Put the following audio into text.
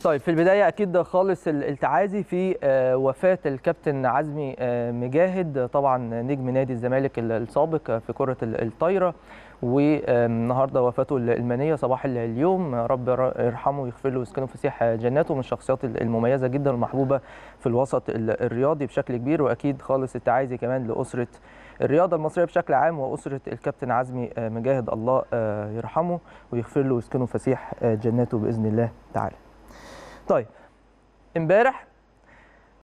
طيب في البدايه اكيد خالص التعازي في وفاه الكابتن عزمي مجاهد طبعا نجم نادي الزمالك السابق في كره الطايره والنهارده وفاته المنيه صباح اليوم رب يرحمه ويغفر له ويسكنه فسيح جناته من الشخصيات المميزه جدا المحبوبه في الوسط الرياضي بشكل كبير واكيد خالص التعازي كمان لاسره الرياضه المصريه بشكل عام واسره الكابتن عزمي مجاهد الله يرحمه ويغفر له ويسكنه فسيح جناته باذن الله تعالى. طيب امبارح